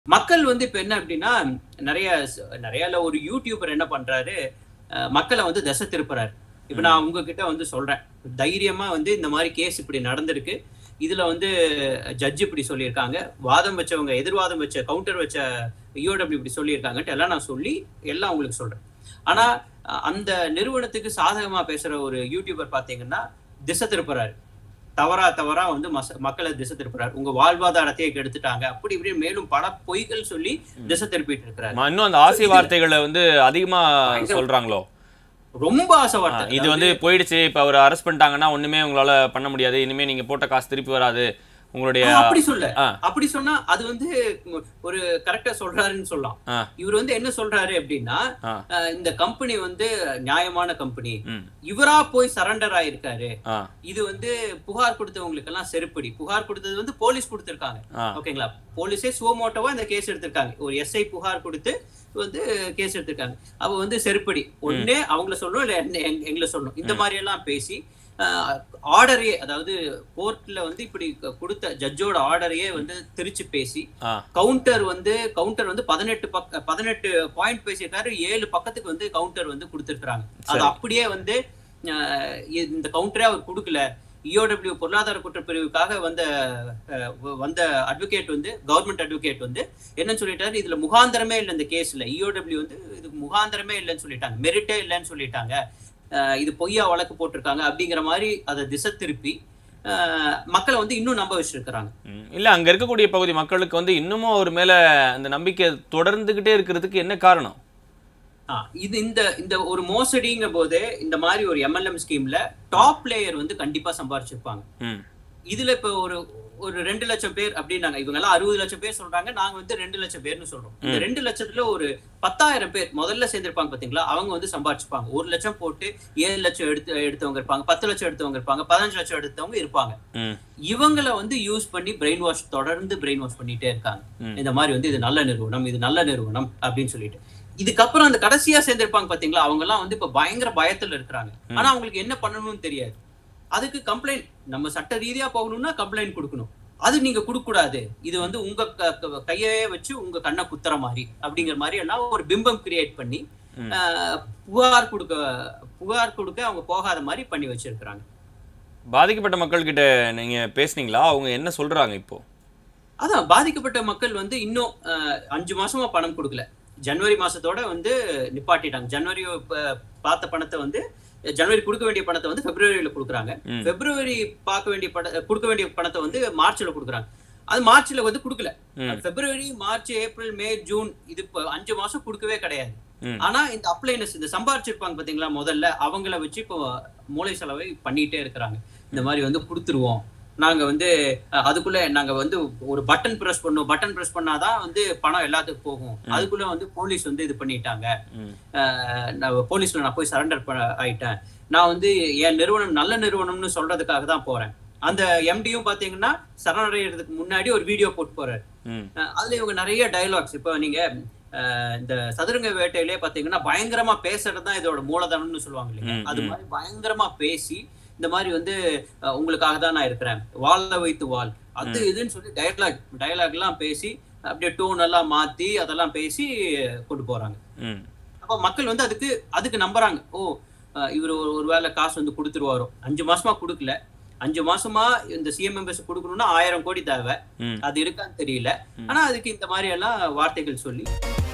மக்கள் வந்து இப்ப என்ன அப்படின்னா நிறைய ச- நிறைய இல்ல ஒரு யூடியூபர் என்ன பண்றாரு அஹ், மக்களை வந்து திசை திருப்புறாரு இப்ப நான் உங்ககிட்ட வந்து சொல்றேன் தைரியமா வந்து இந்த மாதிரி கேஸ் இப்படி நடந்திருக்கு இதுல வந்து ஜட்ஜ் இப்படி சொல்லியிருக்காங்க வாதம் வச்சவங்க எதிர்வாதம் வச்ச கவுண்டர் வச்ச இஓடபிள்யூ இப்படி சொல்லியிருக்காங்கன்ட்டு எல்லாம் நான் சொல்லி எல்லாம் உங்களுக்கு சொல்றேன் ஆனா அஹ், அந்த நிறுவனத்துக்கு சாதகமா பேசுற ஒரு யூடியூபர் பாத்தீங்கன்னா திசை திருப்புறாரு தவறா தவறா வந்து மச- மக்களை திசை திருப்புறாரு உங்க வாழ்வாதாரத்தையே கெடுத்துட்டாங்க அப்படி இப்படி மேலும் பல பொய்கள் சொல்லி திசை திருப்பிட்டு இருக்கிறாரு ம- இன்னும் அந்த ஆசை வார்த்தைகளை வந்து அதிகமா பயங்கர- சொல்றாங்களோ ரொம்ப ஆசை ஆ, வார்த்தை இது வந்து போயிடுச்சு இப்ப அவர் அரெஸ்ட் பண்ணிட்டாங்கன்னா ஒண்ணுமே உங்களால பண்ண முடியாது இனிமே நீங்க போட்ட காசு திருப்பி வராது உங்களுடைய ஆ, அப்படி சொல்ல ஆ. அப்படி சொன்னா அது வந்து உம், ஒரு கரெக்டா சொல்றாருன்னு சொல்லலாம் ஆ. இவர் வந்து என்ன சொல்றாரு அப்படின்னா ஆ. அஹ், இந்த கம்பெனி வந்து நியாயமான கம்பெனி ம். இவரா போய் சரண்டர் ஆயிருக்காரு ஆ, இது வந்து புகார் கொடுத்தவங்களுக்கு எல்லாம் செருப்படி புகார் கொடுத்தது வந்து போலீஸ் கொடுத்திருக்காங்க ஆ, ஓகேங்களா போலீஸே சுவமோட்டோவா இந்த கேஸ் எடுத்திருக்காங்க ஒரு எஸ்ஐ புகார் கொடுத்து வந்து கேஸ் எடுத்திருக்காங்க அவ வந்து செருப்படி ஒண்ணே அவங்கள சொல்லணும் இல்ல என்ன- எங்க- எங்களை சொல்லணும் இந்த மாதிரி எல்லாம் பேசி ஆர்டரையே அதாவது கோர்ட்ல வந்து இப்படி க- கொடுத்த ஜட்ஜோட ஆர்டரையே வந்து திருச்சி பேசி ஆ, கவுண்டர் வந்து கவுண்டர் வந்து பதினெட்டு பக்க பதினெட்டு பாயிண்ட் பேசியிருக்காரு ஏழு பக்கத்துக்கு வந்து கவுண்டர் வந்து கொடுத்திருக்காங்க அது சரி. அப்படியே வந்து அஹ், இந்த கவுண்டரே அவர் கொடுக்கல இஓடபிள்யூ பொருளாதார குற்றப்பிரிவுக்காக வந்த அஹ், வ- வந்த அட்வொகேட் வந்து கவர்மெண்ட் அட்வொகேட் வந்து என்னன்னு சொல்லிட்டாரு இதுல முகாந்திரமே இல்லை இந்த கேஸ்ல இஓடபிள்யூ வந்து இதுக்கு முகாந்திரமே இல்லைன்னு சொல்லிட்டாங்க மெரிட்டே இல்லைன்னு சொல்லிட்டாங்க அஹ், இது பொய்யா வழக்கு போட்டிருக்காங்க அப்படிங்கிற மாதிரி அதை திசை திருப்பி அஹ், மக்களை வந்து இன்னும் நம்ப வச்சிருக்கிறாங்க ம். இல்ல அங்க இருக்கக்கூடிய பகுதி மக்களுக்கு வந்து இன்னமும் அவர் மேல அந்த நம்பிக்கை தொடர்ந்துகிட்டே இருக்கிறதுக்கு என்ன காரணம் ஆ, இது இந்த இந்த ஒரு மோசடிங்க போது இந்த மாதிரி ஒரு எம்எல்எம் ஸ்கீம்ல டாப் லேயர் வந்து கண்டிப்பா சம்பாரிச்சிருப்பாங்க ம், இதுல இப்ப ஒரு ஒரு ரெண்டு லட்சம் பேர் அப்படின்னாங்க இவங்க எல்லாம் அறுபது லட்சம் பேர் சொல்றாங்க நாங்க வந்து ரெண்டு லட்சம் பேர்னு சொல்றோம் இந்த ம். ரெண்டு லட்சத்துல ஒரு பத்தாயிரம் பேர் முதல்ல சேர்ந்திருப்பாங்க பாத்தீங்களா அவங்க வந்து சம்பாரிச்சுப்பாங்க ஒரு லட்சம் போட்டு ஏழு லட்சம் எடுத்து எடுத்தவங்க இருப்பாங்க பத்து லட்சம் எடுத்தவங்க இருப்பாங்க பதினஞ்சு லட்சம் எடுத்தவங்க இருப்பாங்க ம், இவங்களை வந்து யூஸ் பண்ணி பிரெயின் வாஷ் தொடர்ந்து பிரெயின் வாஷ் பண்ணிட்டே இருக்காங்க ம். இந்த மாதிரி வந்து இது நல்ல நிறுவனம் இது நல்ல நிறுவனம் அப்படின்னு சொல்லிட்டு இதுக்கப்புறம் அந்த கடைசியா சேர்ந்திருப்பாங்க பாத்தீங்களா அவங்க எல்லாம் வந்து இப்ப பயங்கர பயத்துல இருக்கிறாங்க ஆனா அவங்களுக்கு என்ன பண்ணணும்னு தெரியாது அதுக்கு கம்ப்ளைண்ட் நம்ம சட்ட ரீதியா போகணும்னா கம்ப்ளைண்ட் கொடுக்கணும் அது நீங்க கொடுக்க கூடாது இது வந்து உங்க க- க- கையவே வச்சு உங்க கண்ணை குத்துற மாதிரி அப்படிங்கிற மாதிரி எல்லாம் ஒரு பிம்பம் கிரியேட் பண்ணி ம். ஆஹ், புகார் கொடுக்க புகார் கொடுக்க அவங்க போகாத மாதிரி பண்ணி வச்சிருக்கிறாங்க பாதிக்கப்பட்ட மக்கள் கிட்ட நீங்க பேசுனீங்களா அவங்க என்ன சொல்றாங்க இப்போ அதான் பாதிக்கப்பட்ட மக்கள் வந்து இன்னும் அஹ், அஞ்சு மாசமா பணம் கொடுக்கல ஜனவரி மாசத்தோட வந்து நிப்பாட்டிட்டாங்க ஜனவரி ப- பார்த்த பணத்தை வந்து ஜனவரி கொடுக்க வேண்டிய பணத்தை வந்து பிப்ரவரியில கொடுக்குறாங்க ம். பிப்ரவரி பார்க்க வேண்டிய பண கொடுக்க வேண்டிய பணத்தை வந்து மார்ச்ல கொடுக்குறாங்க அது மார்ச்ல வந்து கொடுக்கல ம். February March April May June இது இப்ப அஞ்சு மாசம் கொடுக்கவே கிடையாது ம். ஆனா இந்த அப்ளைனஸ் இந்த சம்பாரிச்சிருப்பாங்க பாத்தீங்களா முதல்ல அவங்கள வச்சு இப்போ மூளை செலவை பண்ணிட்டே இருக்கிறாங்க இந்த மாதிரி வந்து கொடுத்துருவோம் நாங்க வந்து அஹ், அதுக்குள்ள நாங்க வந்து ஒரு பட்டன் பிரஸ் பண்ணுவோம் பட்டன் பிரஸ் பண்ணாதான் வந்து பணம் எல்லாத்துக்கும் போகும் அதுக்குள்ள வந்து போலீஸ் வந்து இது பண்ணிட்டாங்க ம், அஹ், நான் போலீஸ்ல நான் போய் சரண்டர் ஆயிட்டேன் நான் வந்து என் நிறுவனம் நல்ல நிறுவனம்னு சொல்றதுக்காக தான் போறேன் அந்த எம்டியும் பாத்தீங்கன்னா சரணடைகிறதுக்கு முன்னாடி ஒரு வீடியோ போட்டு போறாரு ம், அஹ் அதுல இவங்க நிறைய டயலாக்ஸ் இப்போ நீங்க அஹ், இந்த சதுரங்க வேட்டையிலே பாத்தீங்கன்னா பயங்கரமா பேசுறது தான் இதோட மூலதனம்னு சொல்லுவாங்க இல்லையா ம், அது ம். மாதிரி பயங்கரமா பேசி இந்த மாதிரி வந்து அஹ், உங்களுக்காக தான் நான் இருக்கிறேன் வாழ வைத்து வாழ் அது இதுன்னு சொல்லி டயலாக் டயலாக் எல்லாம் பேசி அப்படியே டோன் எல்லாம் மாத்தி அதெல்லாம் பேசி கொண்டு போறாங்க ம், அப்ப மக்கள் வந்து அதுக்கு அதுக்கு நம்புறாங்க ஓ அஹ், இவர் ஒரு ஒருவேளை காசு வந்து கொடுத்துருவாரோ அஞ்சு மாசமா கொடுக்கல அஞ்சு மாசமா இந்த சிஎம் மெம்பர்ஸ் கொடுக்கணும்னா ஆயிரம் கோடி தேவை ம். அது இருக்கான்னு தெரியல ம். ஆனா அதுக்கு இந்த மாதிரி எல்லாம் வார்த்தைகள் சொல்லி